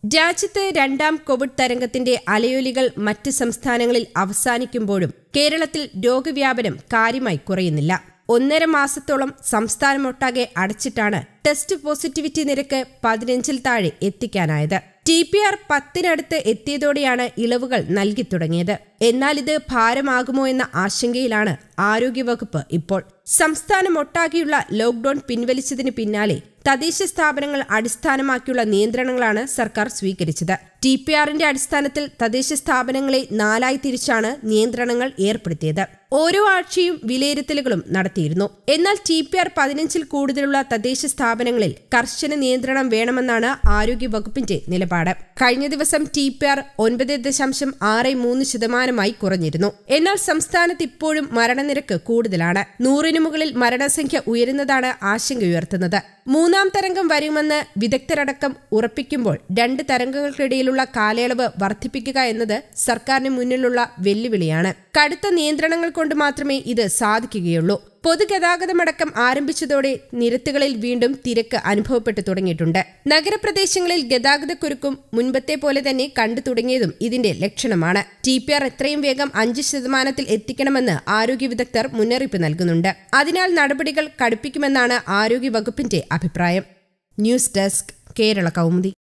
രാജ്യത്ത് രണ്ടാം കോവിഡ് തരംഗത്തിന്റെ അലയൊലികൾ മറ്റ് സംസ്ഥാനങ്ങളിൽ അവസാനിക്കുമ്പോഴും കേരളത്തിൽ രോഗവ്യാപനം കാര്യമായി കുറയുന്നില്ല ഒന്നര മാസത്തോളം സംസ്ഥാനമൊട്ടാകെ അടച്ചിട്ടാണ് ടെസ്റ്റ് പോസിറ്റിവിറ്റി നിരക്ക് പതിനഞ്ചിൽ താഴെ എത്തിക്കാനായത് ടി പി ആർ പത്തിനടുത്ത് എത്തിയതോടെയാണ് ഇളവുകൾ നൽകി തുടങ്ങിയത് എന്നാൽ ഇത് ഭാരമാകുമോ എന്ന ആശങ്കയിലാണ് ആരോഗ്യവകുപ്പ് ഇപ്പോൾ സംസ്ഥാനമൊട്ടാകെയുള്ള ലോക്ഡൌൺ പിൻവലിച്ചതിന് പിന്നാലെ തദ്ദേശ സ്ഥാപനങ്ങൾ അടിസ്ഥാനമാക്കിയുള്ള നിയന്ത്രണങ്ങളാണ് സർക്കാർ സ്വീകരിച്ചത് ടി പി ആറിന്റെ അടിസ്ഥാനത്തിൽ തദ്ദേശ സ്ഥാപനങ്ങളെ നാലായി തിരിച്ചാണ് നിയന്ത്രണങ്ങൾ ഏർപ്പെടുത്തിയത് ഓരോ ആഴ്ചയും വിലയിരുത്തലുകളും നടത്തിയിരുന്നു എന്നാൽ ടി പി ആർ പതിനഞ്ചിൽ കൂടുതലുള്ള തദ്ദേശ സ്ഥാപനങ്ങളിൽ കർശന നിയന്ത്രണം വേണമെന്നാണ് ആരോഗ്യ വകുപ്പിന്റെ നിലപാട് കഴിഞ്ഞ ദിവസം ടി പി ആർ ഒൻപത് ദശാംശം ആറ് മൂന്ന് ശതമാനമായി കുറഞ്ഞിരുന്നു എന്നാൽ സംസ്ഥാനത്ത് ഇപ്പോഴും മരണനിരക്ക് കൂടുതലാണ് നൂറിനു മുകളിൽ മരണസംഖ്യ ഉയരുന്നതാണ് ആശങ്കയുയർത്തുന്നത് മൂന്നാം തരംഗം വരുമെന്ന് വിദഗ്ധരടക്കം ഉറപ്പിക്കുമ്പോൾ രണ്ട് തരംഗങ്ങൾക്കിടയിലുള്ള കാലയളവ് വർദ്ധിപ്പിക്കുക എന്നത് സർക്കാരിന് മുന്നിലുള്ള വെല്ലുവിളിയാണ് കടുത്ത നിയന്ത്രണങ്ങൾ കൊണ്ട് മാത്രമേ ഇത് സാധിക്കുകയുള്ളൂ പൊതുഗതാഗതമടക്കം ആരംഭിച്ചതോടെ നിരത്തുകളിൽ വീണ്ടും തിരക്ക് അനുഭവപ്പെട്ടു തുടങ്ങിയിട്ടുണ്ട് നഗരപ്രദേശങ്ങളിൽ ഗതാഗതക്കുരുക്കും മുൻപത്തെ പോലെ തന്നെ കണ്ടു തുടങ്ങിയതും ഇതിന്റെ ലക്ഷണമാണ് ടി പി ആർ എത്രയും വേഗം അഞ്ച് ശതമാനത്തിൽ എത്തിക്കണമെന്ന് ആരോഗ്യ വിദഗ്ധർ മുന്നറിയിപ്പ് നൽകുന്നുണ്ട് അതിനാൽ നടപടികൾ കടുപ്പിക്കുമെന്നാണ് ആരോഗ്യ വകുപ്പിന്റെ അഭിപ്രായം ന്യൂസ് ഡെസ്ക് കേരള കൗമുദി